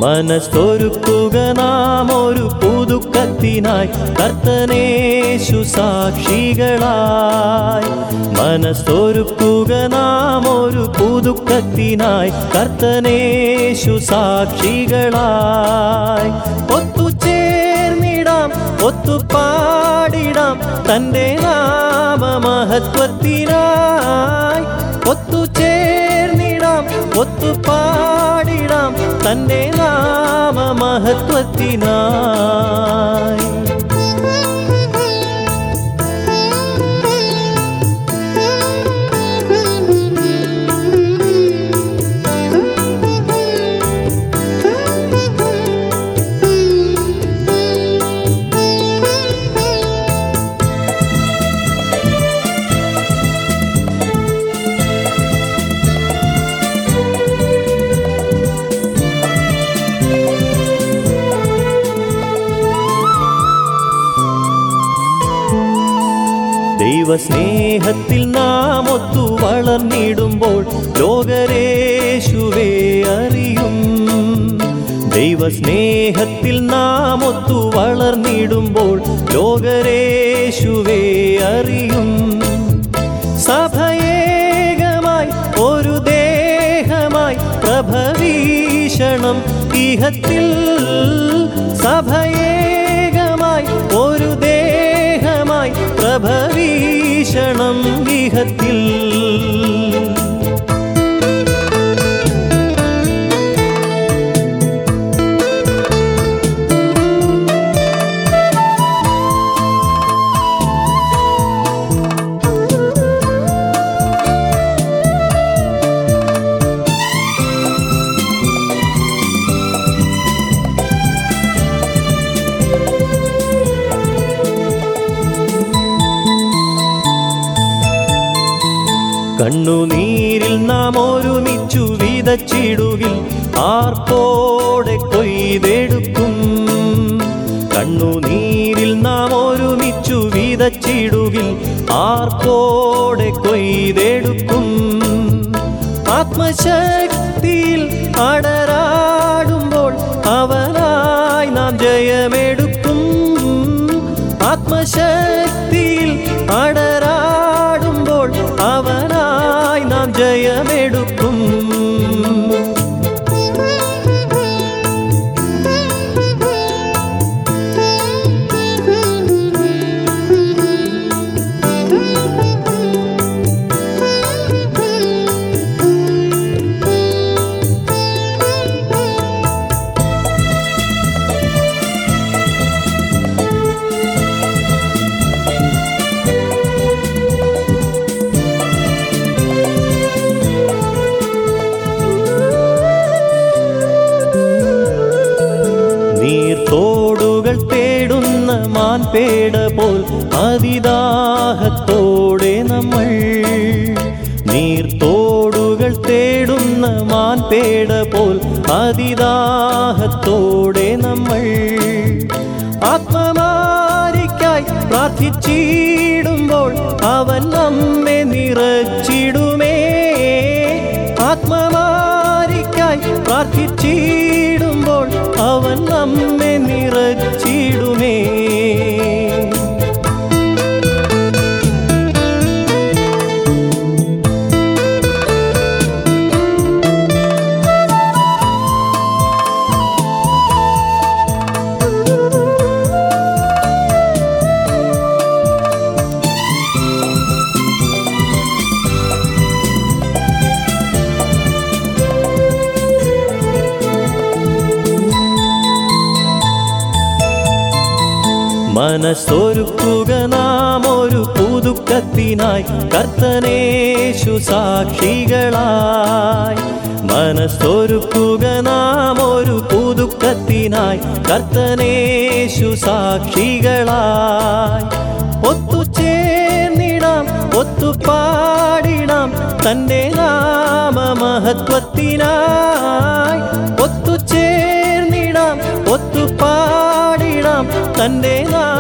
മനസ്തൊരുക്കുക നാം ഒരു പുതുക്കത്തിനായി കർത്തനേശു സാക്ഷികളായി മനസ്തൊരുക്കുക നാം ഒരു പുതുക്കത്തിനായി കർത്തനേശു സാക്ഷികളായി ഒത്തുചേർന്നിടാം ഒത്തുപാടിടാം തൻ്റെ നാമമഹത്വത്തിനായി ഒത്തുചേർന്നിടാം ഒത്തുപാടിടാം തൻ്റെ നാമമഹത്വത്തിനായി ദൈവസ്നേഹത്തിൽ നാം ഒത്തു വളർന്നിടുമ്പോൾ ലോകരേശുവേ അറിയും ദൈവസ്നേഹത്തിൽ നാം ഒത്തു വളർന്നിടുമ്പോൾ ലോകരേശുവേ അറിയും സഭയേകമായി ഒരു ദേഹമായി പ്രഭവീഷണം ഇഹത്തിൽ സഭയേകമായി ഒരു ദേഹമായി പ്രഭവീഷണം ഇഹത്തിൽ കണ്ണുനീരിൽ നാം ഒരുമിച്ചു വിതച്ചിടുകിൽ ആർപ്പോടെ കൊയ്തെടുക്കും കണ്ണുനീരിൽ നാം ഒരുമിച്ചു വിതച്ചിടുകിൽ ആർപ്പോടെ കൊയ്തെടുക്കും ആത്മശക്തിയിൽ അടരാടുമ്പോൾ അവനായി നാം ജയമെടുക്കും ആത്മശക്തിയിൽ അടരാടുമ്പോൾ അവനായി നാം ജയമെടുക്കും നീർത്തോടുകൾ തേടുന്ന മാൻപേട പോൽ അതിദാഹത്തോടെ നമ്മൾ നീർത്തോടുകൾ തേടുന്ന മാൻപേട പോൽ അതിദാഹത്തോടെ നമ്മൾ ആത്മമാരിക്കായി പ്രാർത്ഥിച്ചിടുമ്പോൾ അവൻ നമ്മെ നിറച്ചിടുമേ ആത്മമാരിക്കായി പ്രാർത്ഥിച്ചിടുമ്പോൾ അവൻ നമ്മെ നിറച്ചിടുമേ മനസ്സൊരുക്കുക നാം ഒരു പുതുക്കത്തിനായി കർത്തനേശു സാക്ഷികളായി മനസ്സൊരുക്കുക നാം ഒരു പുതുക്കത്തിനായി കർത്തനേശു സാക്ഷികളായി ഒത്തുചേർന്നിടാം ഒത്തുപാടിടാം തൻ്റെ നാമമഹത്വത്തിനായി ഒത്തുചേർന്നിടാം ഒത്തുപാടിടാം തൻ്റെ നാമ